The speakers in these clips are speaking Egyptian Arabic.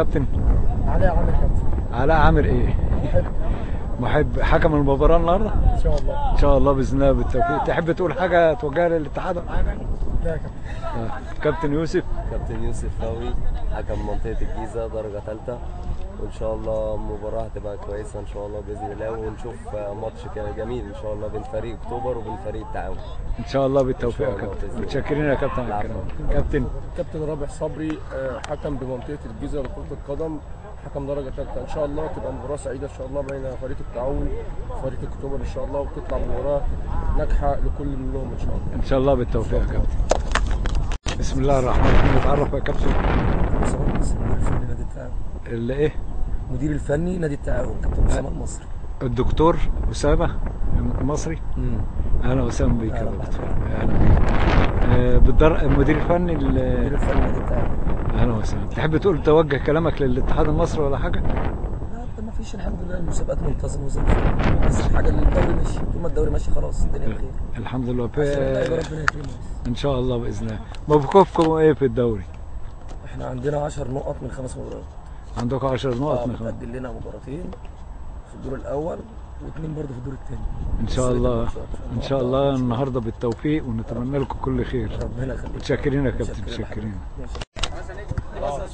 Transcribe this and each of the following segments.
كابتن علاء عامل كابتن علاء عامر ايه محب محب حكم المباراه النهارده ان شاء الله ان شاء الله باذن الله بالتوفيق تحب تقول حاجه توجهها للاتحاد ولا حاجه لا يا كابتن آه. كابتن يوسف كابتن يوسف فوي حكم منطقة الجيزة درجة ثالثة وإن شاء الله المباراة هتبقى كويسة إن شاء الله بإذن الله ونشوف ماتش كده جميل إن شاء الله بين فريق أكتوبر وبين فريق التعاون ان شاء الله بالتوفيق يا إن شاء الله كابتن بإذن الله. متشكرين يا كابتن على العفو. الكلام كابتن كابتن رابح صبري آه، حكم بمنطقه الجيزه لكره القدم حكم درجه ثالثه ان شاء الله تبقى مباراه سعيده ان شاء الله بين فريق التعاون وفريق اكتوبر ان شاء الله وتطلع مباراه ناجحه لكل منهم ان شاء الله ان شاء الله بالتوفيق يا كابتن بسم الله الرحمن الرحيم نتعرف يا كابتن مدير الفني نادي التعاون اللي ايه مدير الفني نادي التعاون كابتن اسامه المصري الدكتور اسامه المصري امم اهلا وسهلا بيك يا أهلا دكتور اهلا بيك آه، بالدر... المدير الفني مدير ال- الفني نادي التعاون اهلا وسهلا تحب تقول توجه كلامك للاتحاد المصري ولا حاجه لا ده ما فيش الحمد لله المسابقات منتظمه وزي الفل بس الحاجه اللي الدوري ماشي طول ما الدوري ماشي خلاص الدنيا بخير الحمد لله عشان اللعيبة ب... ربنا يكرمهم ان شاء الله باذن الله موقفكم ايه في الدوري احنا عندنا 10 نقط من خمس مباريات عندكم 10 نقط اه من خمسة. متأجل لنا مباراتين في الدور الاول واثنين برضه في الدور الثاني ان شاء الله ان شاء الله النهارده بالتوفيق ونتمنى لكم كل خير ربنا يخليك متشكرين يا كابتن متشكرين يا متشكرين حبيبي.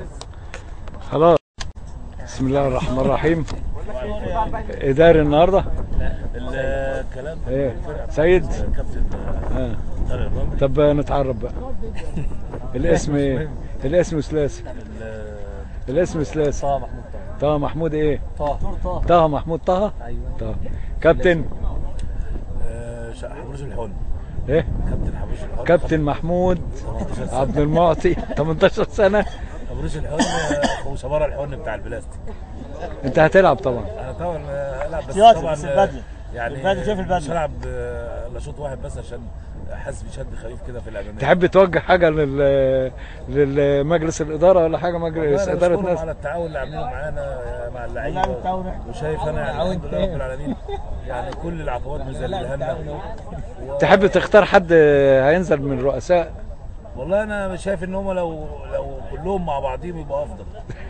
خلاص بسم الله الرحمن الرحيم اداري النهارده الكلام ايه سيد كابتن اه طارق الرملي طب نتعرف بقى الاسم ايه الاسم ثلاثي الاسم ثلاثي طه محمود طه طه محمود ايه طه طه طه محمود طه ايوه طه كابتن حبروش الحن ايه كابتن حبروش الحن كابتن محمود 18 سنه عبد المعطي 18 سنه حبروش الحن اخو شبارة الحن بتاع البلاستيك انت هتلعب طبعا انا طبعا العب بس احتياطي طبعا بس البدلة. يعني البدلة، شايف البدلة. مش هلعب آه، الا شوط واحد بس عشان حاسس بشد خفيف كده في الاماميه تحب توجه حاجه لل للمجلس الاداره ولا حاجه مجلس والله أنا اداره بشكرهم ناس على التعاون اللي عاملينه معانا مع اللعيبه والله التعاون إحنا. وشايف انا يعني الحمد لله رب العالمين يعني كل العقبات مذللها لنا و- تحب تختار حد هينزل من الرؤساء والله انا شايف ان هم لو لو كلهم مع بعضهم يبقى افضل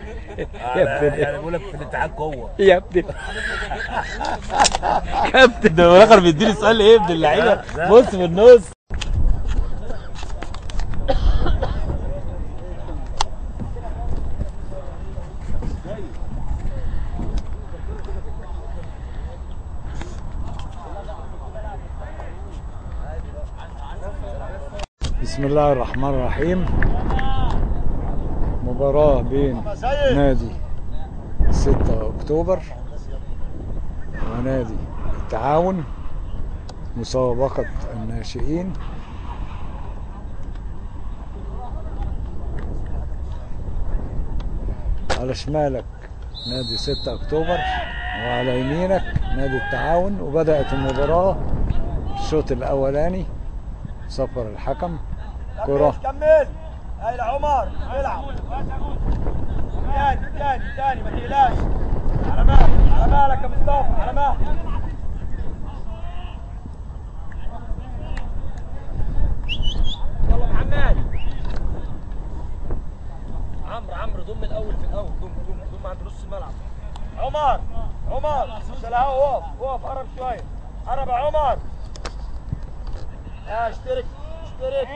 يا ابني. يعني بقول لك في الاتحاد قوه يا ابني كابتن ده في الاخر بيديني سؤال ايه ابن اللعيبه لا، لا. بص في النص بسم الله الرحمن الرحيم مباراة بين نادي 6 أكتوبر ونادي التعاون مسابقة الناشئين على شمالك نادي 6 أكتوبر وعلى يمينك نادي التعاون وبدأت المباراة الشوط الأولاني صفر الحكم كرة كمل هاي عمر العب تاني تاني تاني ما تقلقش على مهلك على مهلك يا مصطفى على مهلك يلا محمد عمرو عمرو ضم الاول في الاول ضم ضم ضم عند نص الملعب عمر عمر سلام وقف وقف قرب شويه قرب يا عمر اه اشترك اشترك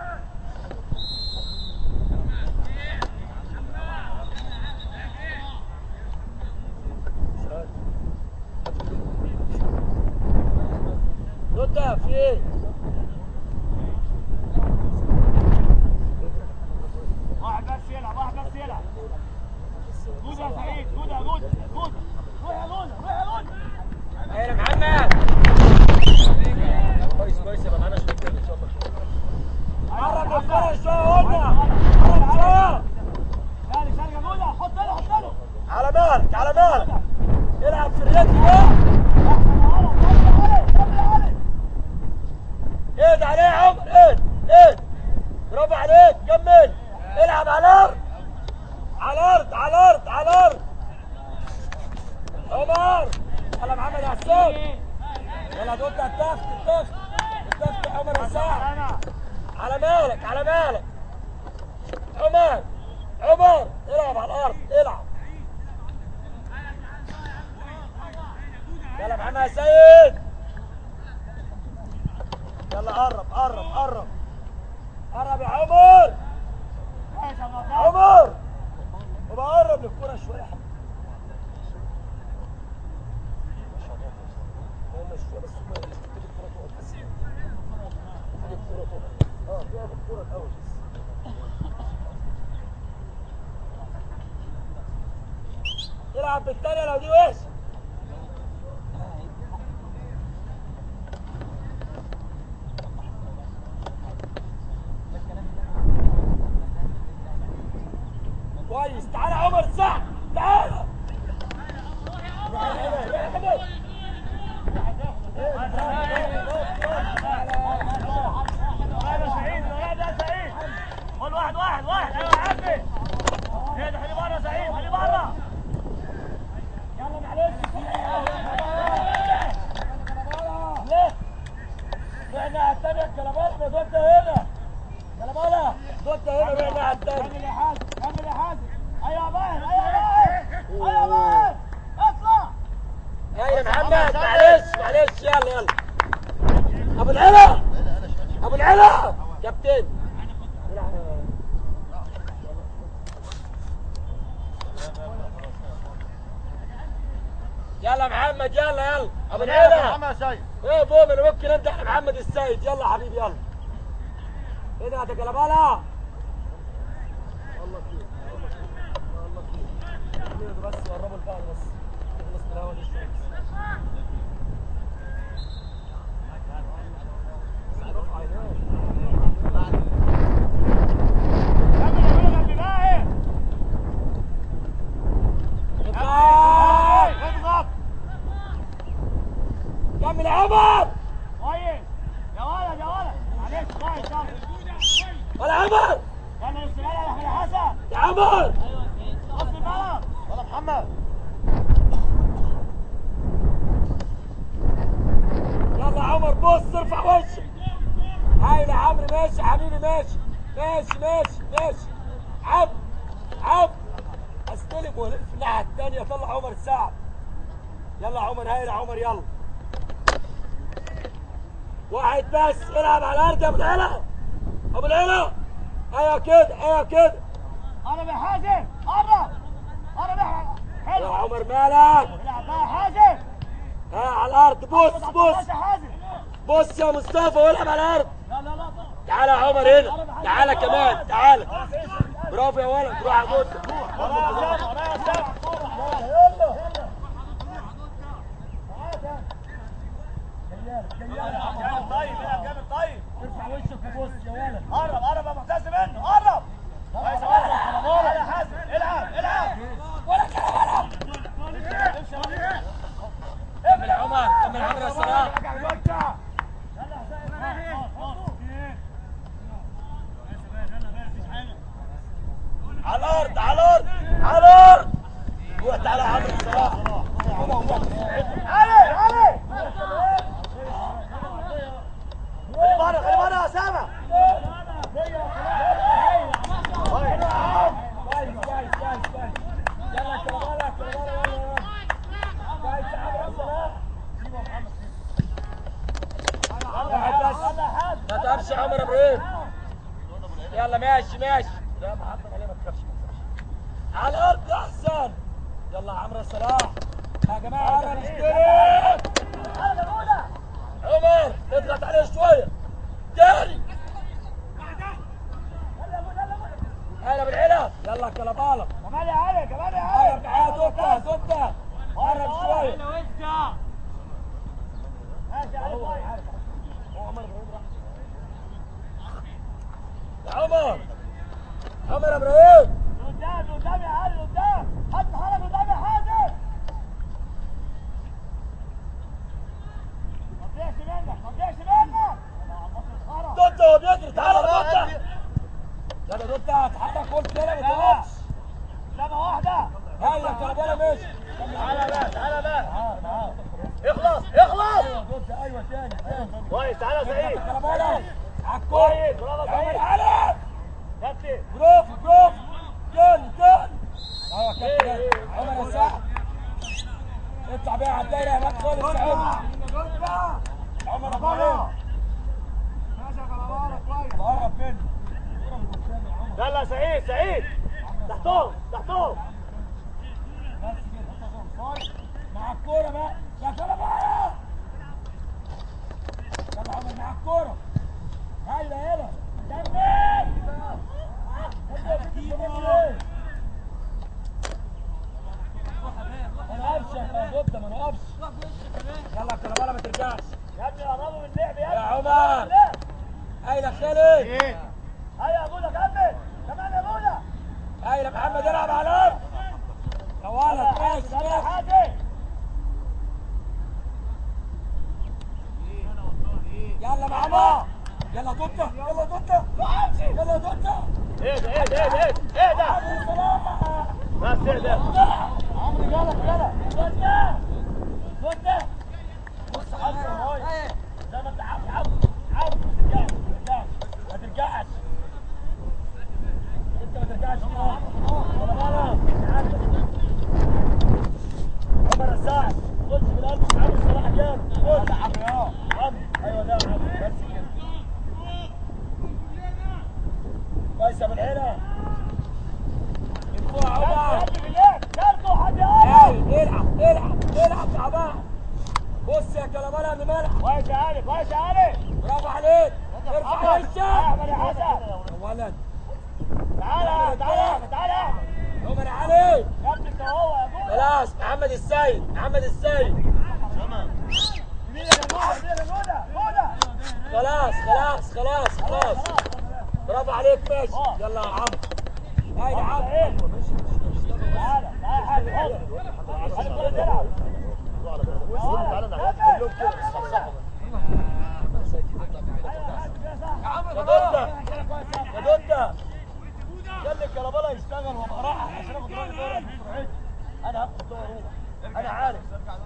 رد في ايه؟ واحد بس يلعب واحد بس يلعب جودة يا سعيد جودة جودة جودة روح يا جودة روح يا جودة يا محمد كويس كويس يبقى معانا شوية كده ان شاء الله قرب الكرة شوية قلنا قرب شوية يعني شارك يا جودة حط له حط له على مالك على مالك العب في الريتم ده ايد عليه يا عمر ايد ايد برافو عليك كمل العب على الارض على الارض على الارض على الارض عمر يلا محمد يا حسين يلا دول التخت التخت التخت يا عمر الساعة على مالك على مالك عمر عمر العب على الارض العب يلا محمد يا سيد يلا قرب قرب قرب قرب يا عمر عمر وبقى قرب للكرة شوية يا حبيبي قرب شوية بس ما تيجي الكرة تقف بس تيجي الكرة تقف اه تقف الكرة الأول بس العب بالتانية لو دي وش كويس تعالى يا عمر صح تعالى قول واحد واحد واحد ايوه يا عمي ايه ده خلي بره سعيد خلي بره يلا معلش ليه؟ احنا على الثانية الكلامات ده انت هنا كلامانا ده انت هنا واحنا على الثانية كمل يا حازم كمل يا حازم ايوه يا باهر ايوه يا باهر ايوه يا باهر اطلع يا محمد معلش معلش يلا يلا ابو العلا ابو العلا كابتن يلا محمد يلا يلا ابو العلا محمد سيد ايه بومن ممكن انت احنا محمد السيد يلا حبيبي يلا ايه ده يا كلامانا الله خير الله خير الله خير بس قربوا البعض بس خلص من الاول شويه كمل يا ولد قبل باهر اضغط كمل يا عمر كويس يا ولد يا ولد معلش كويس يلا ولا عمر يلا نص الملعب يا احمد حسن يا عمر نص الملعب يلا محمد يلا يا عمر بص ارفع وشك هاي يا عمرو ماشي يا حبيبي ماشي ماشي ماشي ماشي عب عب استلم والف الناحيه الثانيه طلع عمر السعد يلا يا عمر هاي يا عمر يلا واحد بس العب على الارض يا ابو العلا ابو العلا ايوه كده ايوه كده قرب يا حازم قرب قرب يا حازم يا حلو عمر مالك العب بقى يا حازم ها على الارض بص ما بص تقطعش يا حازم بص يا مصطفى والعب على الارض لا لا لا تعالى يا عمر هنا تعالى كمان تعالى برافو يا ولد روح يا جود ورايا سام ورايا سام جامد طيب العب جامد طيب ارفع وشك وبص يا ولد قرب قرب يا معتز منه قرب كويس يا ولد تعالى يا حازم العب العب ولا كلام كمل يا عمر كمل يا عمر يا سلام على الارض على الارض على الارض روح تعالى يا عمرو الصراحه علي علي خلي بره خلي بره يا اسامه كويس كويس كويس كويس يلا كلامانا كلامانا يلا يلا كويس يا عمرو يا سلام واحد بس ما تقفش يا عمر ابراهيم يلا ماشي ماشي لا محضر عليه ما تخافش ما تخافش على الارض يا احسن يلا يا عمرو يا صلاح يا جماعه يلا نشترك عمر اضغط عليه شويه تاني هلا بالعلا يلا كلابالك كمان يا علي كمان يا قرب علي معايا دوتا دوتا قرب شويه ماشي يا علي طيب يا عمر عمر ابراهيم قدام قدام يا علي قدام حط حرك قدام يا حازم ما تضيعش منك ما تضيعش منك دوتا هو بيجري تعالى يا دوتا يلا دوتا اتحرك قلت كده ما تقفش لما واحدة هيا كلابالا ماشي تعالى بقى تعالى بقى اخلص اخلص دوتا ايوه تاني تاني كويس تعالى يا سعيد كلابالا على الكوره كويس برافو يا عمر سعيد علي كابتن برافو برافو تاني تاني ايوه كابتن عمر الساعة اطلع بيها على الدايرة هناك خالص يا عمر عمر ابراهيم قرب مني يلا يا سعيد سعيد تحتهم تحتهم بس كده مع الكورة بقى يا كلام بقى يلا عمر مع الكورة هيلا هيلا كمل ما نقفش يا جبده ما نقفش يلا كلام ما ترجعش يا ابني قربوا من اللعب يا يا ابني عمر هيلا خالد هيا يا بولا كمل كمان يا بولا هيلا محمد العب على الارض يا ولد ماشي يلا ماشي حازم يلا معانا يلا توتا يلا توتا يلا توتا ايه ده ايه ده ايه ده ايه ده عبد السلام بس ايه ده عمرو جالك يلا توتا توتا بص حظ ورايا زي ما انت عاوز عاوز عاوز ما ترجعش ما ترجعش انت ما ترجعش ولا غلط عمر السعد خش بالقلب عامل صلاح جامد خش يا عمرو يا عمرو ايوه ده يا عمرو بس كده كويس يا ابو العيله من فوق يلا يا عمر ابني بالله يلا حد يقرب ايه العب العب العب يا عباد بص يا كلامانا قبل ما العب كويس يا علي كويس يا علي برافو عليك ارفع وشك احمد يا حسن يا ولد تعالى تعالى يا احمد تعالى يا احمد عمر علي يا ابني انت وهو يا ابويا خلاص محمد السيد محمد السيد مين يا جماعه مين يا جماعه جوده خلاص خلاص خلاص خلاص برافو عليك ماشي يلا يا عمرو هاي يا عمرو تعالى تعالى حازم حازم حازم كده تلعب يا دودة يا دودة خلي الكربلاء يشتغل وابقى رايح عشان اخد راجل دورة في سرعتي انا هاخد دورة اروح انا عارف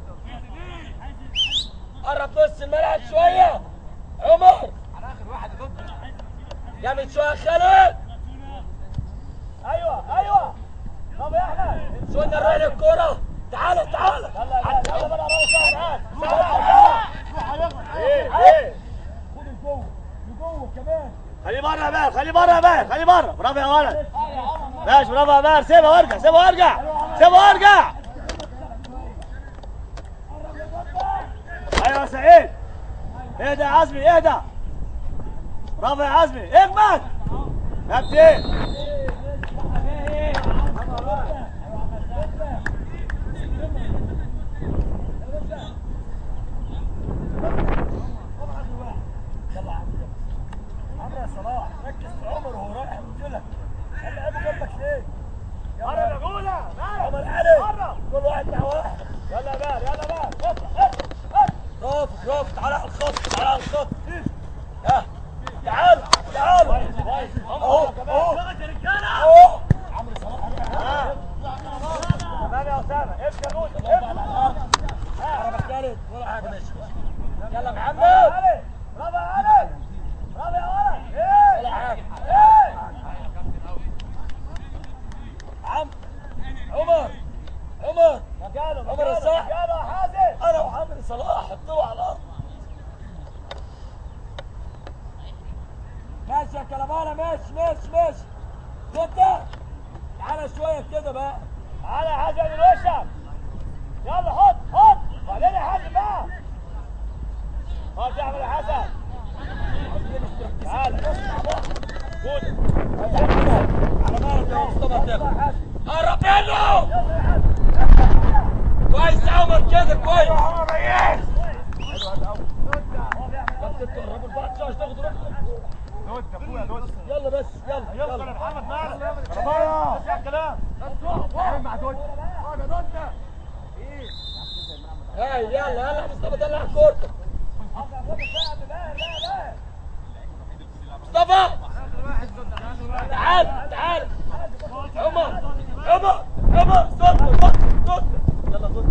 قرب نص الملعب شوية عمر جامد شوية يا خالد ايوه ايوه طب يا احمد شوية نرين الكورة تعالى تعالى يلا يلا يلا بقى روح تعال تعال ايه ايه خد لجوه لجوه كمان خليه بره يا بال خليه بره يا بال خليه بره برافو يا ولد ماشي برافو يا بال سيبها وارجع سيبها وارجع سيبها وارجع ايوه يا سعيد اهدى يا عزمي اهدى برافو يا عزمي اجمد كابتن عمرو يا صلاح ركز في عمر وهو رايح يقول لك خلي ابو جنبك ليه؟ قرب يا جولة عمر علي كل واحد مع واحد يلا يا بال يلا يا بال اطلع اطلع برافو برافو تعالى على الخط تعالى على الخط ها تعال تعال اهو اهو اهو عمرو صلاح تمام يا اسامه امشي يا جولة الله على الارض عربك ثالث ولا حاجه ماشي يلا محمد علي برافو يا علي برافو يا ولد ايه ولا حاجه ايه عم عمر عمر مكانه عمر الصح. مكانه يا حازم انا وعمرو صلاح حطوه على الارض ماشي يا كلامانا ماشي ماشي ماشي كده تعالى شويه كده بقى تعالى يا حازم من وشك يلا حط حط بعدين يا حازم بقى خلاص يا احمد يا حسن تعالى جودة على مالك يا مصطفى تاخد قرب منه كويس يا عمر كده كويس بس انتوا الراجل بقى تشوش تاخد رقم يلا بس يلا يلا محمد مالك ربايا يا كلام مع جودة هاي يلا يلا يا مصطفى طلع كورتك مصطفى تعال تعال عمر عمر عمر صوت صوت صوت يلا صوت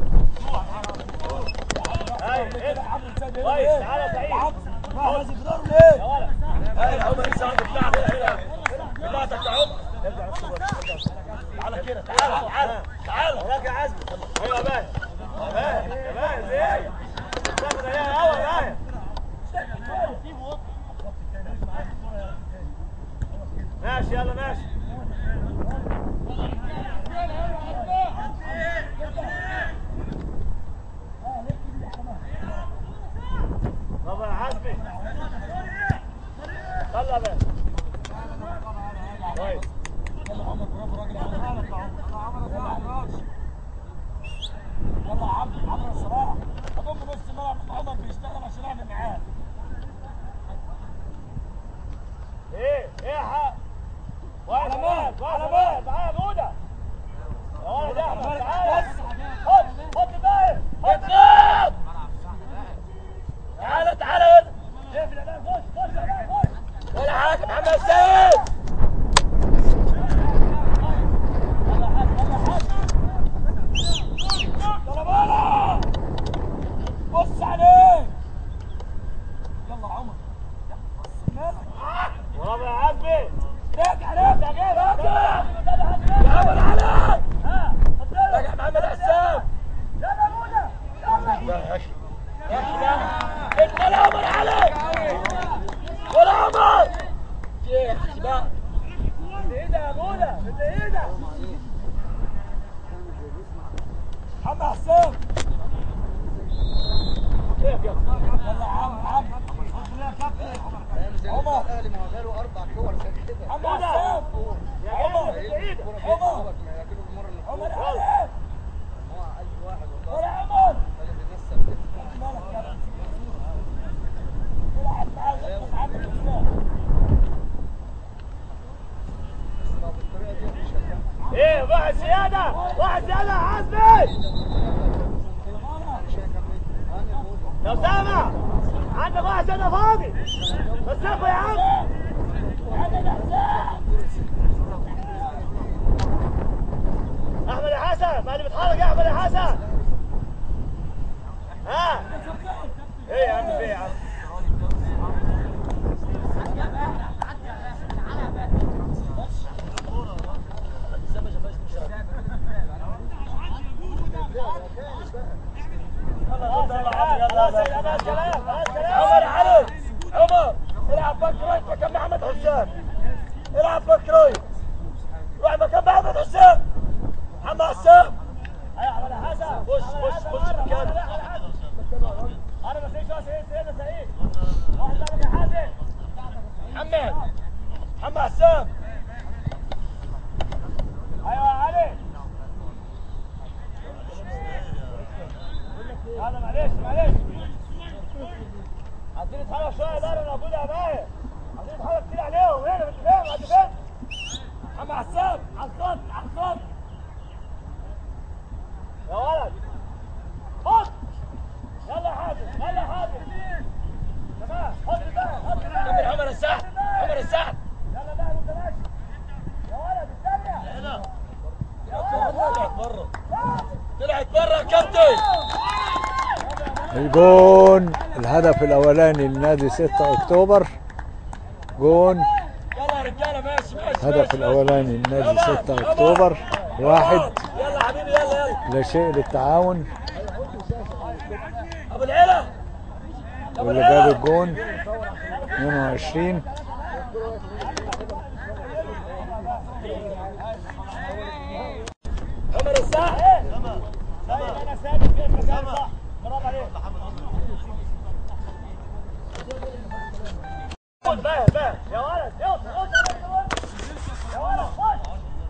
كويس تعالى يا سعيد ما لازم تدور ليه؟ يا ولد هاي عمر يساعدك بتاعك بتاعتك يا عمر تعالى كده تعالى تعالى يلا يا باشا كويس يلا يا عمرو عمرو الصلاح اضم نص ملعب عمر بيشتغل عشان اعمل معاه ايه ايه يا حق وعلى مال وعلى مال معايا جوده يا ولد يا احمد تعالى خد خد بقى خد خد تعالى تعالى هنا اقفل يا خش خش يا خش ولا حاجه محمد سيد يلا حاج يلا حاج يلا بقى بص عليه يلا عمر برافو يا عزمي راجع راجع راجع يا عمر علي راجع محمد حسام يلا مولا يلا ولا عمر علي ولا عمر يا شباب ايدها يا مولا ايدها محمد حسام كيف يلا يلا عم عم يا كابتن عمر الاهلي ما هو غيره اربع كور زي كده محمد حسام يا عمر عمر لكنه المره اللي عمر فاتت علي هو اي واحد والله ولا عمر اللي بيمثل مالك يا رب العب معاه غطس عمك حسام لو بالطريقه دي مش هينفع ايه واحد زيادة واحد زيادة يا حسبي مش هيكمل انا بقول لو سامع عندك واحد زيادة فاضي مسكه يا عم احمد يا حسن ما اللي بيتحرك يا احمد يا حسن ها ايه يا عم في إيه يا عم عمر علي عمر العب باك رايت مكان محمد حسام العب باك رايت روح مكان محمد حسام محمد حسام خش خش خش مكانه انا بس ايش سعيد سعيد سعيد واحد ثاني يا حازم محمد محمد حسام ايوه يا علي هذا معلش معلش عايزين نتحرك شويه ده انا ابونا يا باهر عايزين نتحرك كتير عليهم هنا انت فاهم انت فاهم محمد حسام على الخط على الخط يا ولد خد يلا يا حازم يلا يا حازم تمام خد بقى خد بقى كمل عمر السعد عمر السعد يلا بقى انت ماشي يا ولد الثانيه هنا طلعت بره طلعت بره يا كابتن الجون الهدف الاولاني لنادي 6 اكتوبر جون يلا يا رجاله ماشي ماشي الهدف ماشي، الاولاني ماشي. لنادي يلا، 6 يلا. اكتوبر واحد يلا حبيبي يلا يلا لا شيء للتعاون ابو العلا ابو واللي جاب العلا الجون 22 عمر الساعة تمام تمام انا ثابت في مكان صح برافو عليك خد بقى بقى يا ولد اوصل اوصل اوصل. يا ولد خش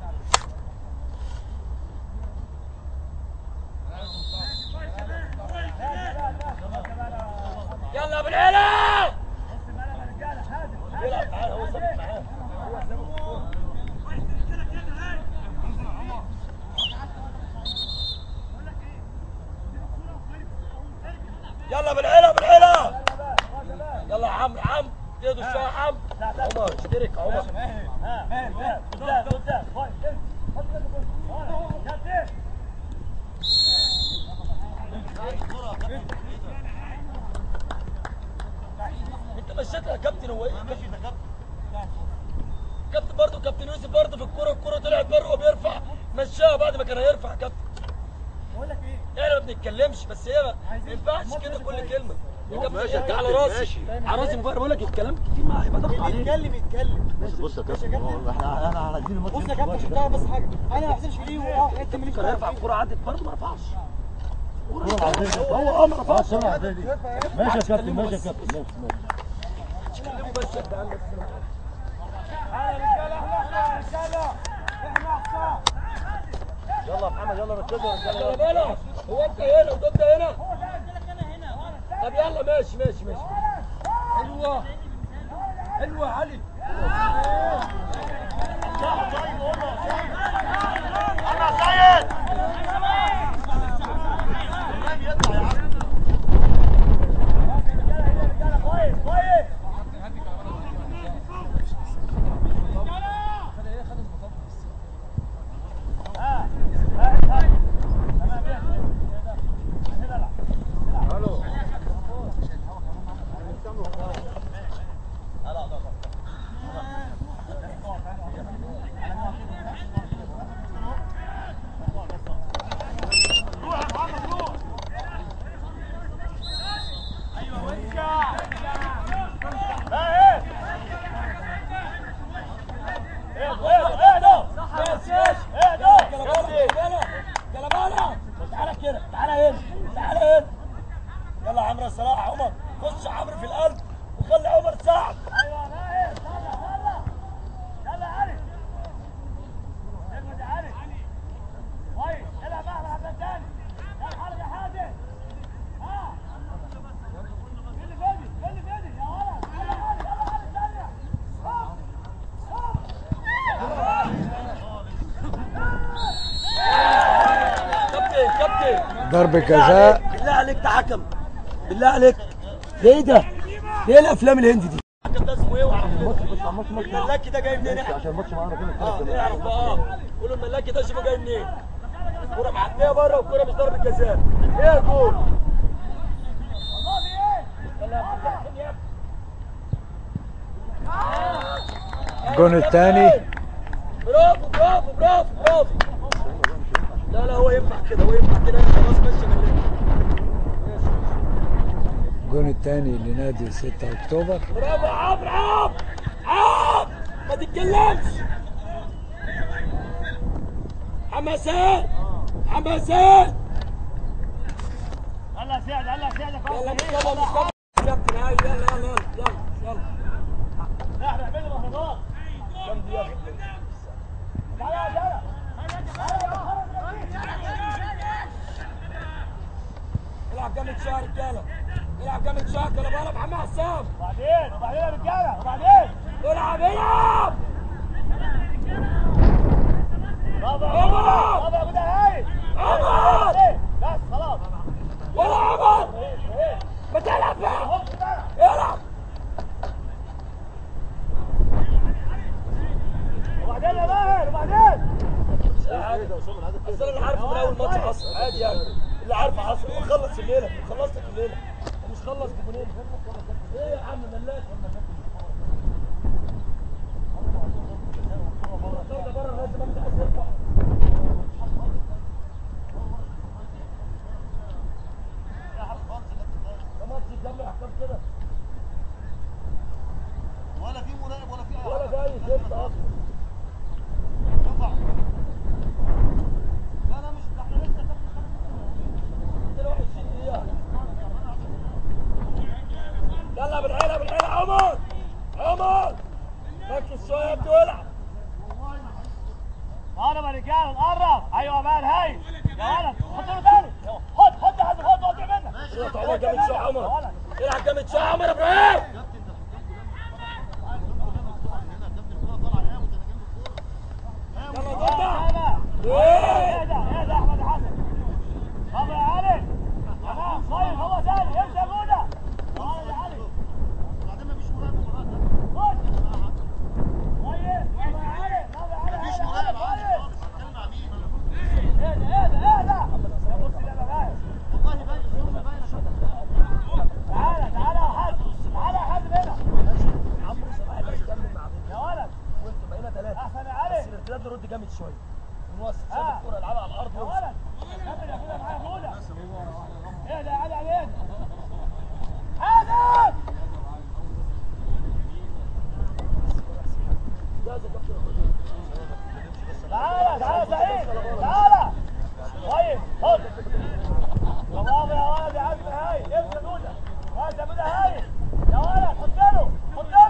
يلا ابو العلا يلعب تعال هو ثابت معاه يلا بالعلا بالعلا يلا يا عم يا عم ايده شويه يا عم عمر اشترك عمر قدام قدام انت مشيتها يا كابتن هو ايه ماشي ده كابتن كابتن برضه كابتن يوسف برضه في الكوره الكوره طلعت بره وبيرفع مشاها بعد ما كان هيرفع يا كابتن بقول لك ايه احنا ما بنتكلمش بس هي ما ينفعش كده كل كلمه يا كابتن انت على راسي على راسي مغير بقول لك الكلام كتير ما هيبقى ضغط عليك يتكلم يتكلم بص يا كابتن هو احنا احنا عايزين الماتش بص يا كابتن عشان تعرف بس حاجه انا ما بحسبش ليه واه حته ماليش كان دعوة هيرفع بيه. الكوره عدت برضه ما رفعش هو اه ما رفعش ماشي يا كابتن ماشي ماشي خليهم بس يا عندك يا رجاله احنا احنا يا رجاله احنا احسن يلا يا محمد يلا ركزوا يا خلي رجاله بالك هو انت هنا وده انت هنا طب يلا ماشي ماشي ماشي حلوه حلوه يا علي انا سيد كويس كويس يلا عمرو الصلاح عمر خش عمرو في القلب وخلي عمر سعد يلا علي اجمد يا علي كويس العب احلى حبه ثاني يا حرب يا حازم ها اللي فادي اللي فادي يا ولد يلا علي يلا علي ثانيه هوب كابتن كابتن ضربة جزاء بالله عليك تحكم بالله عليك ده ايه ده؟ ده ايه الافلام الهندي دي؟ الحكم ده اسمه ايه وعرف الملاكي ده جاي منين؟ عشان الماتش معانا كده اه نعرف بقى اه قولوا الملاكي ده شوفوا جاي منين؟ الكوره معديه بره والكوره مش ضربه جزاء ايه يا جول؟ الجون الثاني برافو برافو برافو برافو لا لا هو ينفع كده هو ينفع كده خلاص ماشي ملاكي الجون الثاني لنادي 6 اكتوبر برافو عمرو عمرو عمرو ما تتكلمش حماسات حماسات يلا سعد يلا سعد يلا مصطفى مصطفى كابتن هاي يلا يلا يلا يلا يلا احنا اعملوا مهرجان كم دقيقة تعالى تعالى العب جامد شوية يا رجالة العب جامد شوية كده بقى محمد حسام وبعدين وبعدين يا رجاله وبعدين العب العب برافو يا عمر! برافو يا ابو دهاي عمر! بس خلاص ولا عمر ما تلعب بقى العب وبعدين يا ماهر وبعدين بس انا اللي عارفه من اول ماتش حصل عادي يعني اللي عارفه حصل هو خلص الليله خلصت الليله مش خلص بجونين ايه يا عم ملاك طرد بره لازم امسح السلطه ده ماتش يكمل احكام كده ولا في مراقب ولا في ولا جاي سلطه اصلا لا لا مش ده احنا لسه كابتن 22 دقيقة يلا بالعيلة بالعيلة عمر عمر ركز شوية يا ابني والعب قرب يا رجاله نقرب ايوه بقى الهاي يا ولد حط له تاني خد خد يا حازم خد وقع منك اضغط عمر جامد شوية عمر العب جامد شوية عمر يا ابراهيم يلا ضربة ايه اهدى اهدى يا احمد حسن برافو يا علي تمام كويس هو ثاني امشي يا جوده برافو يا علي وبعدين مفيش مراقب ومراقب خد كويس برافو يا علي برافو يا علي مفيش اهدى يا مراقب علي عادي كويس خالص هتكلم مع مين اهدى اهدى اهدى بص كده بقى والله باين الظلم باين عشان تعالى تعالى يا حازم تعالى يا حازم هنا عمرو صلاح بس كمل مع يا ولد وانت بقينا ثلاثة احسن يا بس علي الارتداد نرد جامد شوية ونوسط ساب آه. الكورة العبها على الأرض يا وامسك. ولد كمل يا كده معايا جوده اهدى يا علي عليك حازم جاهز يا كابتن أخويا. تعالى تعالى سعيد تعالى طيب خد برافو يا ولد يا عم هاي امسك جوده بس يا جوده هاي يا ولد حط له حط له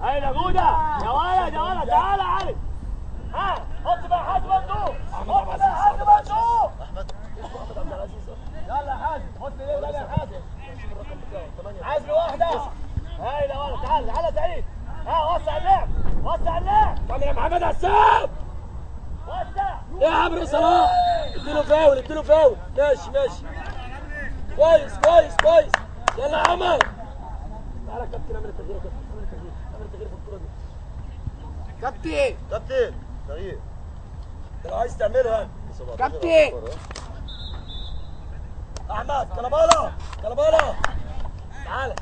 هاي يا جودة يا ولد يا ولد تعالى يا علي ها حط بقى حازم مندوب حط بقى حازم مندوب احمد عبد العزيز يلا يا حازم حط ليه يلا يا حازم حازم واحدة هاي يا ولد تعال تعال سعيد ها وسع اللعب وسع اللعب كمل يا محمد عسام وسع يا عمرو صلاح اديله فاول اديله فاول ماشي ماشي كويس كويس كويس يلا يا عمر تعالى يا كابتن اعمل التغيير يا كابتن اعمل التغيير اعمل التغيير في الكوره دي كابتن كابتن تغيير لو عايز تعمله يعني كابتن احمد كلباله كلباله تعالى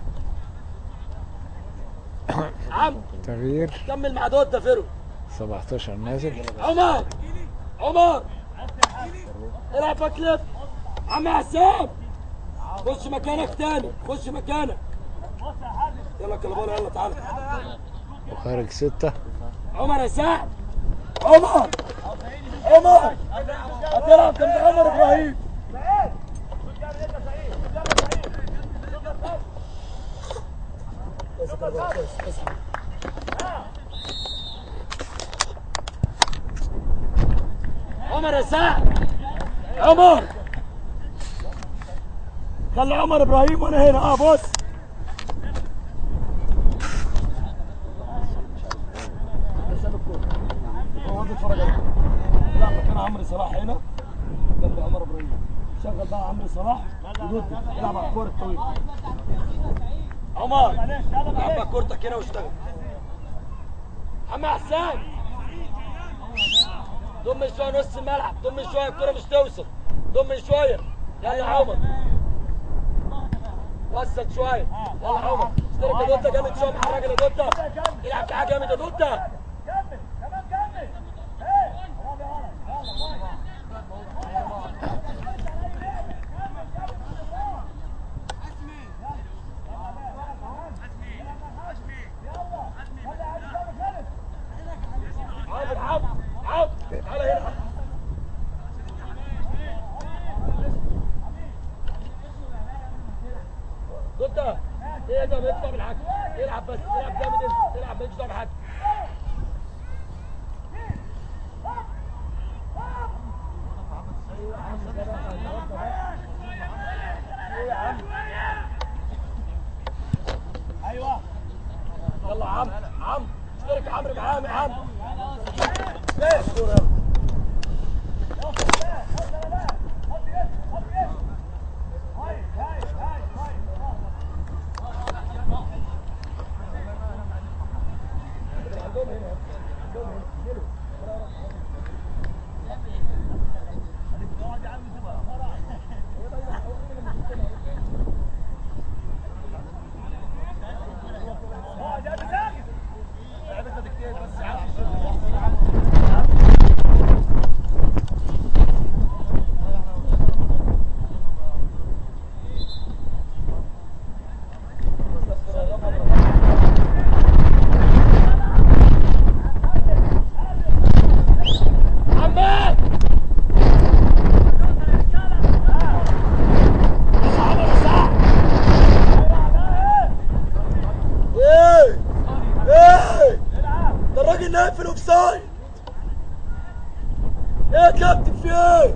عم تغيير كمل مع دوت فيرو 17 نازل عمر عمر العب باك ليفت عم حسام خش مكانك تاني خش مكانك يلا كلباله يلا تعالى وخارج ستة عمر يا سعد عمر عمر هتلعب جنب عمر ابراهيم كويس يا كلباله، كويس، كويس. عمر يا سعد عمر خلي عمر ابراهيم وانا هنا اه بص ساب الكوره هو واقف يتفرج عليك لا مكان عمرو صلاح هنا جنب عمر ابراهيم شغل بقى عمرو صلاح ودود العب على الكوره الطويله عمر العب بقى كورتك هنا واشتغل عم حسان ضم شويه نص الملعب ضم شويه الكوره مش توصل ضم شويه يلا يا عمر وسط شويه يلا يا عمر اشترك يا دوتا جامد شويه مع الراجل يا دوتا العب في حاجه جامد يا دوتا عمرو عمرو عمرو تعالى هنا دوتا ايه ده مالكش دعوه بالحكم العب بس العب جامد انت العب مالكش دعوه بالحكم ايوه يلا يا عم عم اشترك يا عمرو معاهم يا عم ايه الكوره يلا عمال ايه ايه ده الراجل نايم في الاوفسايد ايه يا كابتن في ايه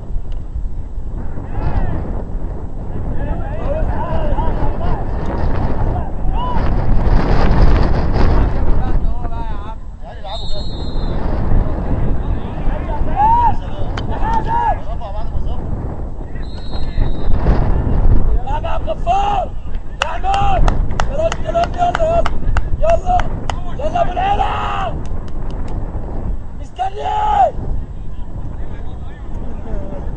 يا عم عبد الغفار يا عماد خلاص كلام يلا يلا يلا يلا ابو العلا مستني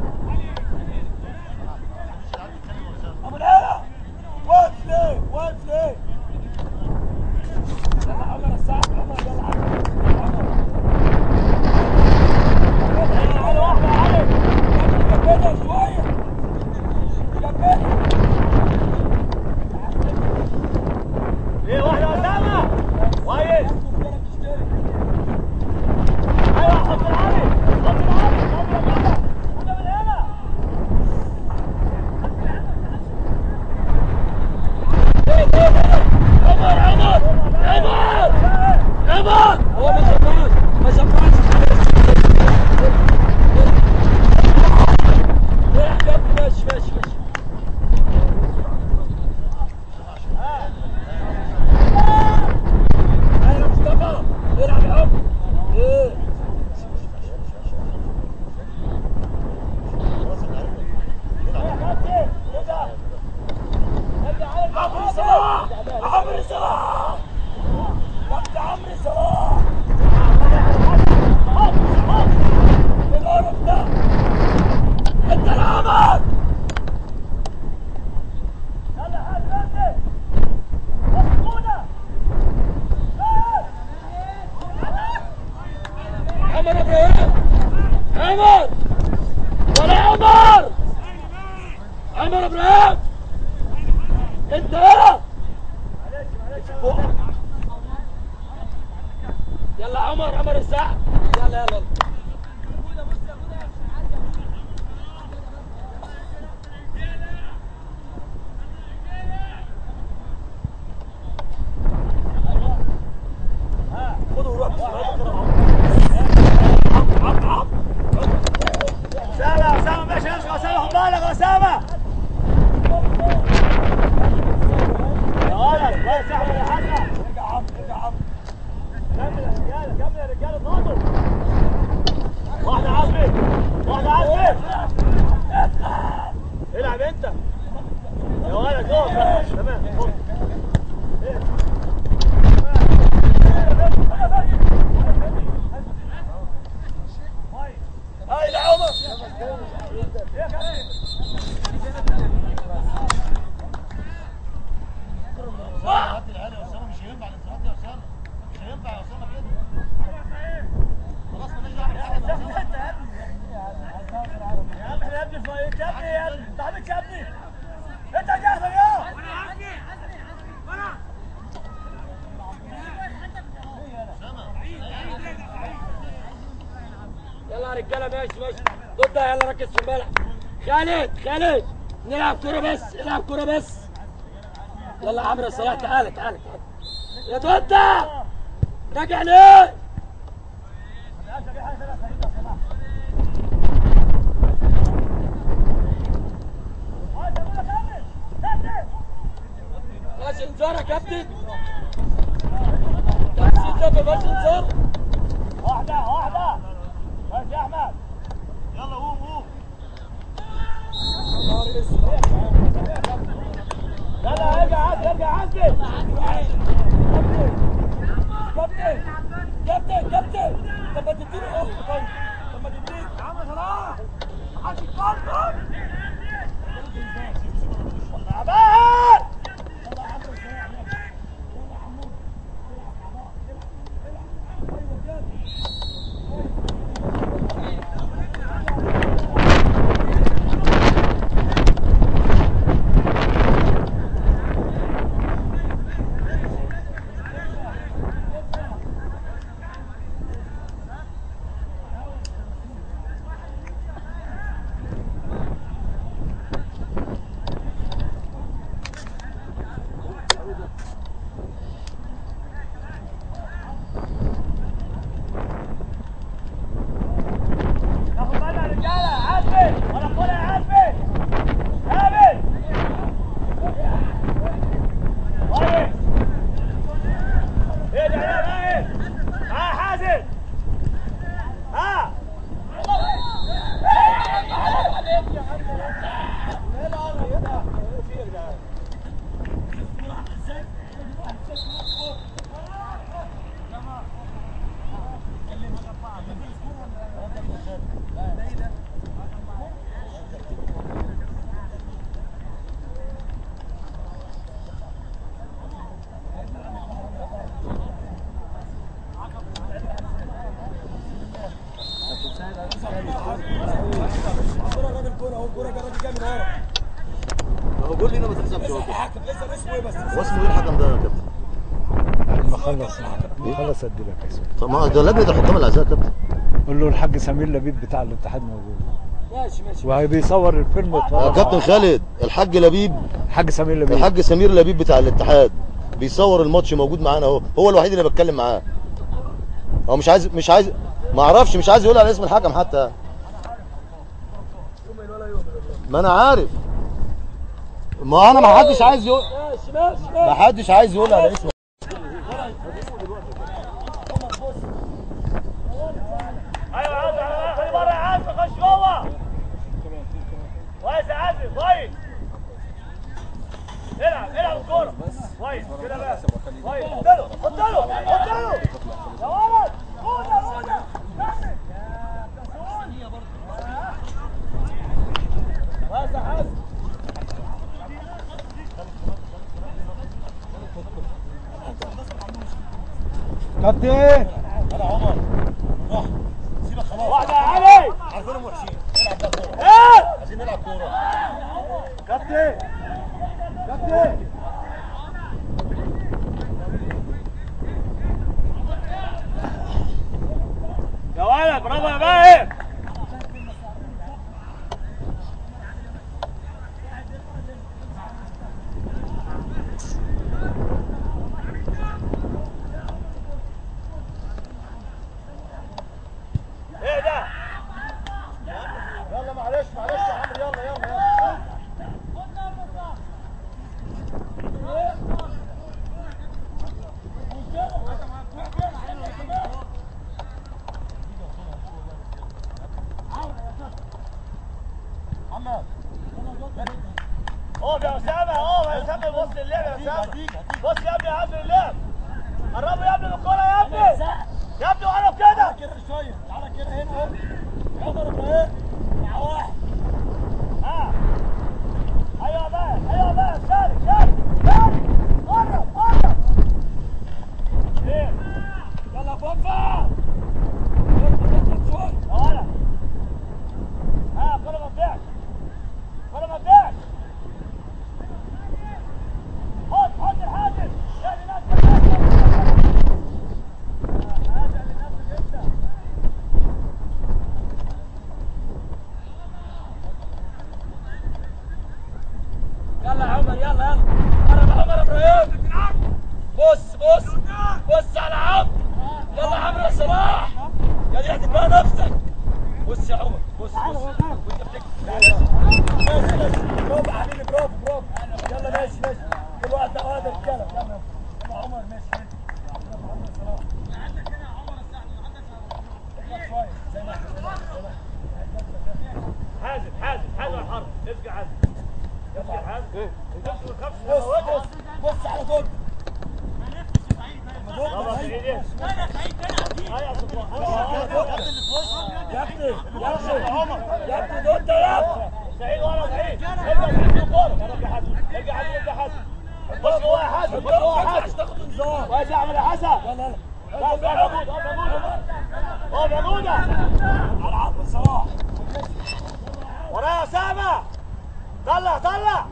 عمر ولا عمر عمر ابراهيم انت هنا يلا عمر عمر الساعة يلا يلا اسامه اسامه ماشي امشي اسامه خد بالك يا اسامه يا ولد بس يا احمد يا حسن ارجع عم ارجع عم كمل يا رجاله كمل يا رجاله اضغطوا واحده عزمي واحده عزمي العب انت يا ولد اقف تمام خد. هاي لعمر مش هينفع الانفراد ده يا اسامه مش هينفع يا اسامه كده خلاص مالناش دعوه يا عم احنا يا ابني فايت يا ابني يا ابني انت عبيط يا ابني انت جاهز يا يلا يا رجاله ماشي ماشي ضدها يلا ركز في الملعب خالد خالد نلعب كوره بس العب كوره بس يلا يا عمرو صلاح تعالى تعالى تعالى يا توتا راجع ليه؟ ماشي انذار يا كابتن كابتن ده ماشي انذار واحده واحده بس يا احمد يلا قوم قوم يلا ارجع عزمي ارجع عزمي كابتن كابتن كابتن طب ما تديني اخت طيب طب ما تديني يا عم صلاح محدش يتكلم تعبان ناخد بالنا يا رجاله عزمي ولا كل يا عزمي عامل طيب ايه ده يا ايه ها حازم ها هو قول لي انا ما تحسبش هو كده هو اسمه ايه الحكم ده يا كابتن؟ لما اخلص لما اخلص ادي لك اسمه طب ما ده لجنه الحكام الاعزاء يا كابتن قول له الحاج سمير لبيب بتاع الاتحاد موجود ماشي ماشي وبيصور الفيلم يا ويتفرج كابتن خالد الحاج لبيب الحاج سمير لبيب الحاج سمير لبيب بتاع الاتحاد بيصور الماتش موجود معانا اهو هو الوحيد اللي بتكلم معاه هو مش عايز مش عايز ما اعرفش مش عايز يقول على اسم الحكم حتى ما انا عارف ما انا ما حدش عايز يقول ماشي ماشي ما حدش عايز يقول على اسمه ايوه يا عزمي خلي بره يا عزمي خش جوه كويس يا عزمي كويس العب العب الكوره كويس كده بقى كويس حط له حط له حط له يا ولد قول يا ولد كمل. كويس يا حازم كابتن يلا عمر روح سيبك واحدة يا علي عارفينهم وحشين نلعب بقى كوره ايه عايزين نلعب كوره كابتن كابتن يا ولد برافو يا باهر ايه ده يلا معلش معلش يا عمرو يلا يلا يلا اقف يا اسامه اقف يا اسامه بص اللعب يا اسامه بص يا ابني عايز اللعب قربوا يا ابني من الكوره يا ابني يا ابني قرب كده كده شويه تعالى كده هنا اهو عمر ابراهيم مع واحد ها ايوه بقى ايوه بقى شارك شارك شارك قرب قرب ايه يلا فوفا اضغط اضغط شويه يا ولد ها الكوره ما تضيعش الكوره ما تضيعش خد خد الحاجز يا لنفسك يلا يا عمر يلا يلا قرب عمر ابراهيم بص بص بص على عمرو يلا يا عمرو يا صلاح يا دي هتبقى نفسك بص يا عمر بص بص وانت بتكتب ماشي ماشي برافو يا حبيبي برافو برافو يلا ماشي ماشي كل واحد ده واحد رجاله يلا يلا عمر ماشي ماشي برافو عمر صلاح اضغط شوية، زي ما احنا، زي ما احنا، زي ما احنا. حازم حازم حازم الحرب ارجع حازم ارجع حازم بص بص بص على دول برافو يا سعيد هيا يا صفوان يا ابني يا ابني عمر يا ابني دول يا ابني سعيد ورا سعيد ارجع سعيد في الكورة ارجع حازم ارجع حازم ارجع حازم بص جوه يا حازم بص جوه يا حازم تاخد انذار كويس يا عم يا حسن يلا يلا اقف يا جودة اقف يا جودة اقف يا جودة على عمرو صلاح ورايا يا اسامة طلع طلع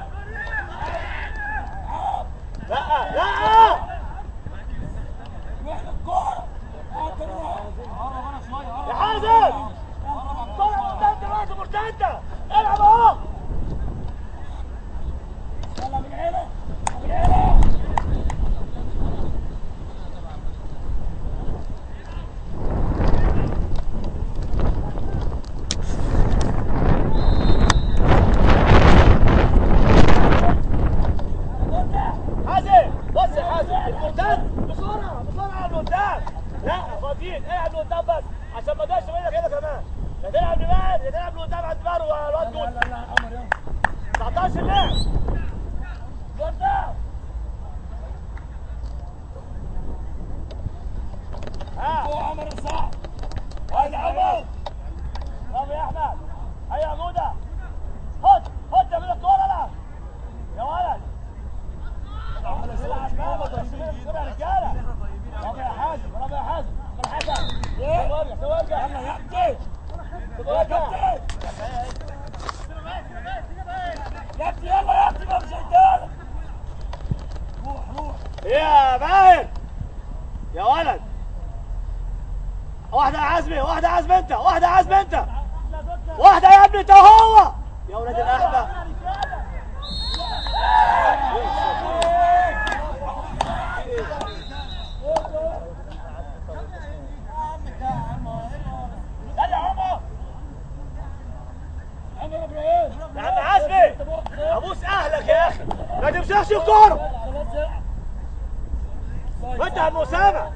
لا لا واحنا الكوره يا حازم طلع مرتدة بقى مرتدة العب اهو يلا من هنا من هنا حازم بص يا حازم المرتد بسرعة بسرعة المرتد لا فاضيين العب لقدام بس عشان ما تضيعش منك هنا كمان يا تلعب لبعد يا تلعب لقدام عند بار والواد دول يلا يلا يا عمر يلا 19 لاعب قدام ها فوق عمر صلاح هاي عمر برافو يا احمد هيا يا جوده خد خد من الكوره لا يا ولد العب بقى ما تبصش الكوره يا رجاله برافو يا حازم برافو يا حازم يا حسن سوي ارجع سوي ارجع يلا يا ابني سوي يا ارجع كابتن يا ابني يلا يا ابني ما مش رجاله روح روح يا باهر يا ولد واحدة يا عزمي واحدة يا عزمي انت واحدة يا عزمي انت واحدة يا ابني انت هو يا ولاد الاحبة يلا يا عمر عمر ابراهيم يا عم عزمي ابوس اهلك يا اخي ما تمسكش الكورة خلاص يا وانت يا عم اسامة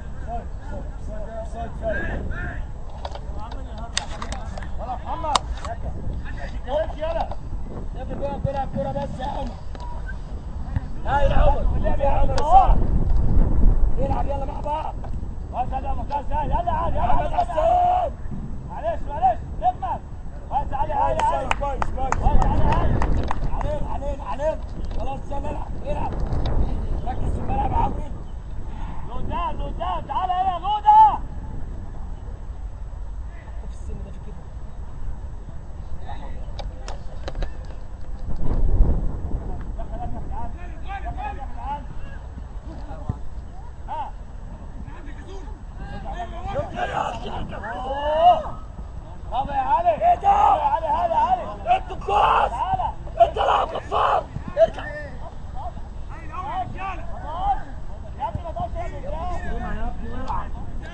يلا بيلعب بيلعب كوره بس يا عمر هاي يا عمر اللعب يا عمر صح يلعب يلا مع بعض بس هذا مكان سهل يلا عادي يلا محمد يلا حسان معلش معلش اجمل بس علي علي علي كويس كويس بس علي علي علينا علينا علينا خلاص يلا العب العب ركز في الملعب يا عمرو لقدام لقدام تعالى هنا يا جودة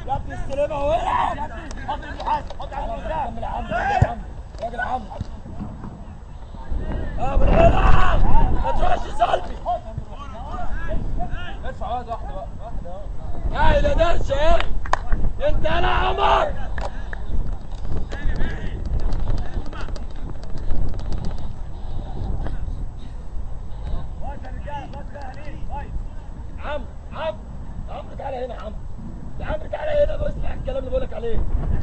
يا ابني استلمها والعب حط اللي حاسب حط على قدام يا عم يا عم راجل عم اه من العب ما تروحش سلبي ادفع واحده واحده بقى واحده هاي لا درس ايه انت انا عمر عم عم عم تعالى هنا عم يا عم تعالى هنا بس اسمع الكلام اللي بقولك عليه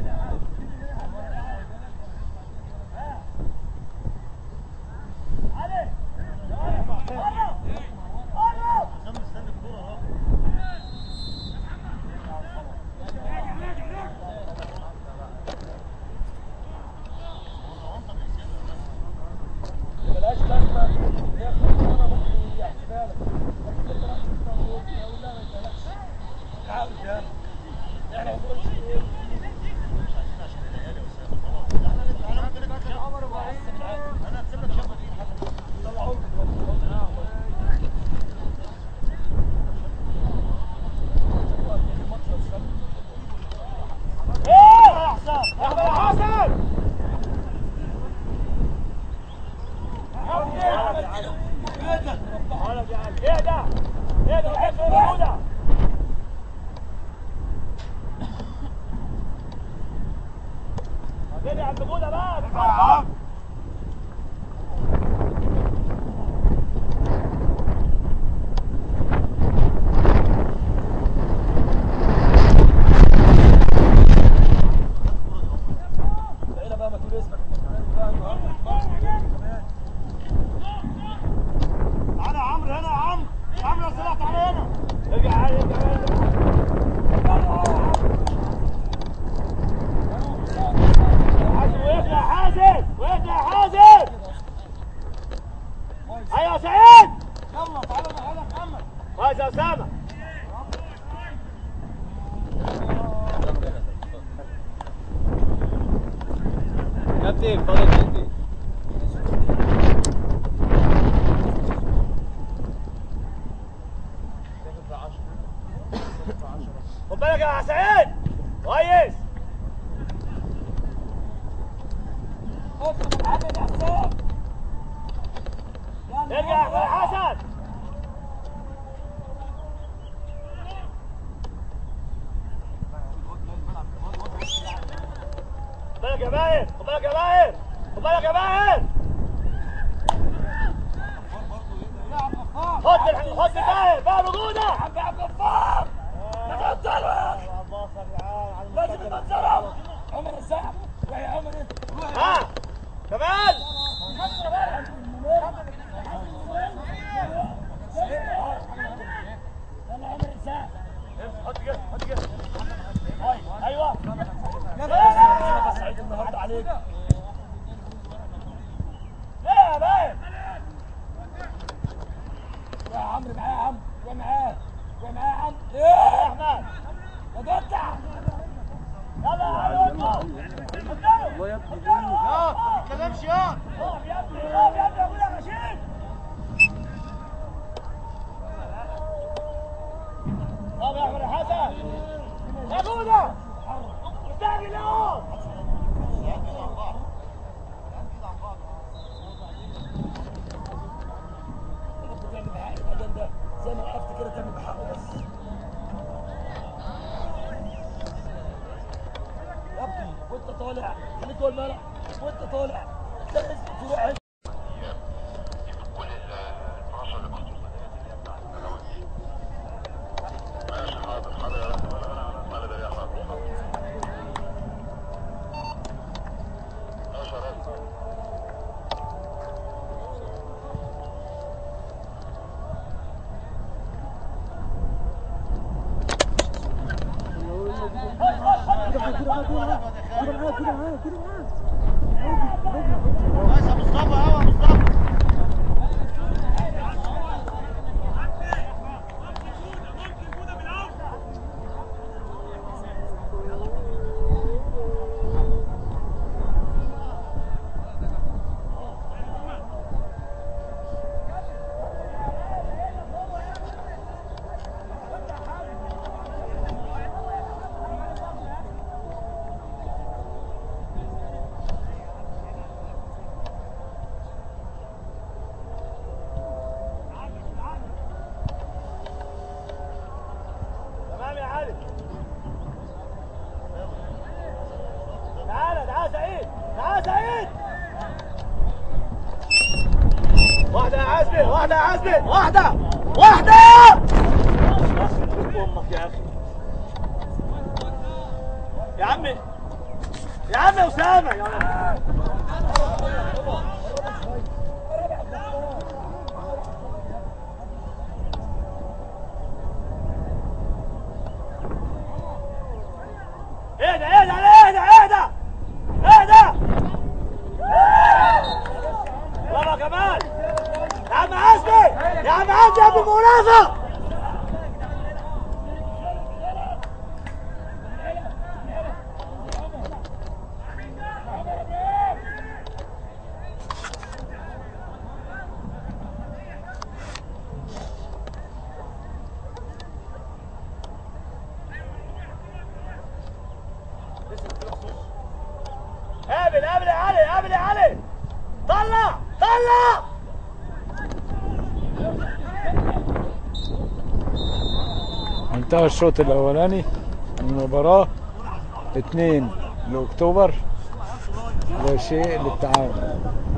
ملهاش لازمه هي خطوره ممكن يحسبها لك لكن انت راح تقول لا ما يتقلقش تعال يا احنا ما بنقولش ايه انا هكسب لك شبكه دي طلعوك دلوقتي ايه يا حسن يا حسن ايه ده؟ ايه ده؟ وحيد موجودة فين يا عم جودة بقى؟ هنا بقى ما تقول اسمك تعالى يا عمرو هنا يا عمرو يا عمرو يا صلاح تعالى هنا ارجع ارجع حازم وقف يا حازم وقف يا حازم ايوه يا سعيد يلا تعالى تعالى يا محمد كويس يا اسامه كابتن فاضل كابتن خد بالك يا سعيد كويس ارجع يا حسن خد بالك يا باهر خد بالك يا باهر خد بالك يا باهر خد الح- خد باهر باهر وجوده عم عبد الغفار ما تنزلوا لازم تنزلوا عمر السحب وهي عمر ايه ها كمان يلا عمر السحب حط كده حط كده ايوه ايوه بس سعيد النهارده عليك ليه يا باهر يا عمرو معاه يا عم روح معاه روح معاه يا عم ايه يا احمد يا جدع يلا يا ايوه يا ما تتكلمش يا اقف يا ابني اقف يا ابني يا ابويا يا رشيد اقف يا احمد يا حسن يا جوده مستعجل اهو تعمل بحق الادم ده زي ما وقفت كده تعمل بحقه بس يا ابني وانت طالع خليك جوه الملعب وانت طالع جهز تروح كويس يا مصطفى يا مصطفى تعال سعيد واحدة يا عزمي واحدة يا عزمي واحدة واحدة امك يا اخي يا عمي يا عمي اسامة يا اهدى اهدى اهدى اهدى اهدى يلا يا كمال يا عم عزمي يا عم عزمي يا ابن المنافق قابل قابل يا علي قابل يا علي طلع طلع انتهى الشوط الاولاني من المباراه 2 لاكتوبر لا شيء للتعاون